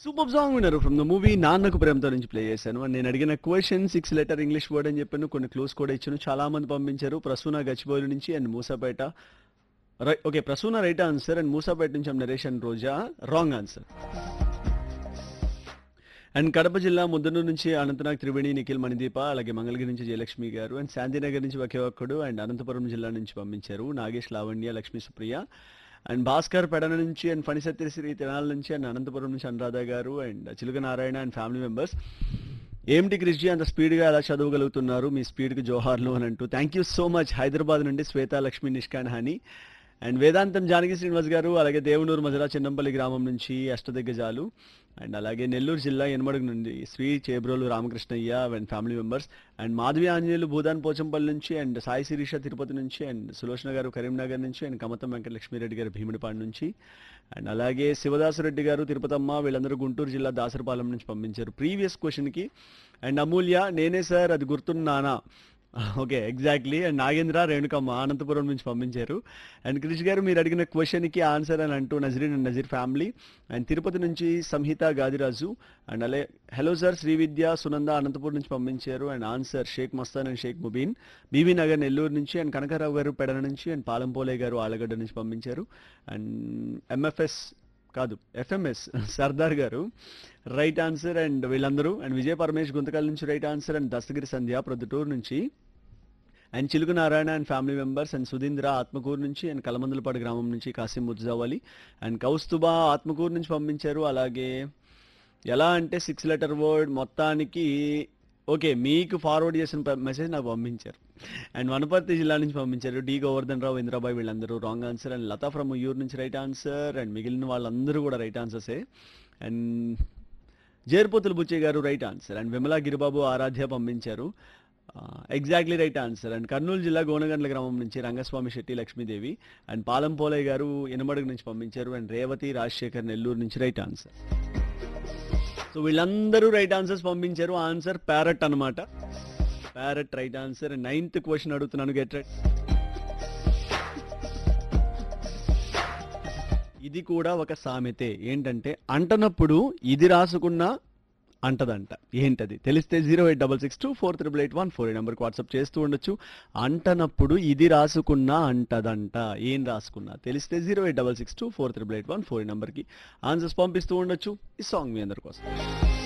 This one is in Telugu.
సూపర్ సాంగ్ విన్నారు from the movie Nannaku Prematho నుంచి ప్లే చేశాను అండ్ నేను అడిగిన question six letter English word అని చెప్పాను కొన్ని క్లూస్ కూడా ఇచ్చాను చాలా మంది పంపించారు ప్రసూన గచ్చిబౌలి నుంచి and Moosapet right okay Prasuna right answer and Moosapet నుంచి ఐమ్ Naresh and Roja wrong answer and Kadapa జిల్లా ముద్దనూరు నుంచి అనంతనాగ్ త్రివేణి నిఖిల్ మణిదీప అలాగే మంగళగిరి నుంచి జయలక్ష్మి గారు అండ్ శాంతినగర్ నుంచి ఒకే ఒక్కడు అండ్ అనంతపురం జిల్లా నుంచి పంపించారు నాగేష్ లావణ్య లక్ష్మీ సుప్రియ అండ్ భాస్కర్ పెడన నుంచి అండ్ ఫణిసత్యశ్రీ తినాల నుంచి అండ్ అనంతపురం నుంచి అనురాధ గారు అండ్ చిలుక నారాయణ అండ్ ఫ్యామిలీ మెంబర్స్ ఏమిటి క్రిష్జీ అంత స్పీడ్గా ఎలా చదవగలుగుతున్నారు మీ స్పీడ్కి జోహార్లు అని అంటూ thank you so much Hyderabad నుండి శ్వేత లక్ష్మి నిష్కాన్ హాని అండ్ వేదాంతం జానకి శ్రీనివాస్ గారు అలాగే దేవునూరు మజరా చిన్నంపల్లి గ్రామం నుంచి అష్టదిగ్గజాలు అండ్ అలాగే నెల్లూరు జిల్లా ఎనమడుగు నుండి Sri Chebrolu Ramakrishnaiah and family members and Madhavi Anjaneyulu Bhoodan Pochampally నుంచి అండ్ సాయి శిరీష తిరుపతి నుంచి అండ్ సులోచన గారు కరీంనగర్ నుంచి అండ్ కమతం వెంకట లక్ష్మీరెడ్డి గారు భీముడిపాడు నుంచి అండ్ అలాగే శివదాసరెడ్డి గారు తిరుపతమ్మ వీళ్ళందరూ గుంటూరు జిల్లా దాసరపాలెం నుంచి పంపించారు ప్రీవియస్ క్వశ్చన్కి అండ్ అమూల్య నేనే సార్ అది గుర్తున్నానా okay exactly and Nagendra Renukamma Anantapuram నుంచి పంపించారు అండ్ క్రిష్ గారు మీరు అడిగిన క్వశ్చన్కి ఆన్సర్ అని అంటూ Nazreen and Nazeer family and Tirupati నుంచి సంహిత గాదిరాజు అండ్ అలాగే హలో సార్ శ్రీవిద్య సునంద అనంతపురం నుంచి పంపించారు and answer Shaik Mastan and Shaik Mubeen Bibi Nagar Nellore నుంచి అండ్ కనకారావు గారు పెడన నుంచి అండ్ పాలంపోలే గారు ఆలగడ్డ నుంచి పంపించారు అండ్ ఎంఎఫ్ఎస్ కాదు FMS Sardar garu right answer and వీళ్ళందరూ అండ్ విజయ పరమేష్ గుంతకల్ నుంచి right answer and Dastagiri Sandhya Proddatur నుంచి and Chiluku Narayana and family members and Sudheendra Atmakur నుంచి అండ్ కలమందులపాడు గ్రామం నుంచి కాసిం ముజ్జావాలి అండ్ కౌస్తుబా ఆత్మకూరు నుంచి పంపించారు అలాగే ఎలా అంటే సిక్స్ లెటర్ వర్డ్ మొత్తానికి ఓకే మీకు ఫార్వర్డ్ చేసిన మెసేజ్ నాకు పంపించారు అండ్ వనపర్తి జిల్లా నుంచి పంపించారు డి గోవర్ధన్ రావు ఇంద్రాబాయ్ వీళ్ళందరూ wrong answer and Latha from Uyyuru నుంచి రైట్ ఆన్సర్ అండ్ మిగిలిన వాళ్ళందరూ కూడా రైట్ ఆన్సర్సే and Jerpothula Buchaiah garu right answer and Vimala Giribabu Aradhya పంపించారు exactly right answer and Kurnool జిల్లా గోనగండ్ల గ్రామం నుంచి రంగస్వామి శెట్టి లక్ష్మీదేవి అండ్ పాలంపోలయ్య గారు ఎనమడుగు నుంచి పంపించారు అండ్ రేవతి రాజశేఖర్ నెల్లూరు నుంచి రైట్ ఆన్సర్ సో వీళ్ళందరూ రైట్ ఆన్సర్స్ పంపించారు ఆన్సర్ ప్యారట్ అన్నమాట parrot right answer ninth question అడుగుతున్నాను గెట్ రైట్ ఇది కూడా ఒక సామెతే ఏంటంటే అంటనప్పుడు ఇది రాసుకున్నా అంటదంట ఏంటది తెలిస్తే zero eight double six two four triple eight one four ఈ నెంబర్కి వాట్సాప్ చేస్తూ ఉండొచ్చు అంటనప్పుడు ఇది రాసుకున్నా అంటదంట ఏం రాసుకున్నా తెలిస్తే zero eight double six two four triple eight one four ఈ నెంబర్కి ఆన్సర్స్ పంపిస్తూ ఉండొచ్చు ఈ సాంగ్ మీ అందరి కోసం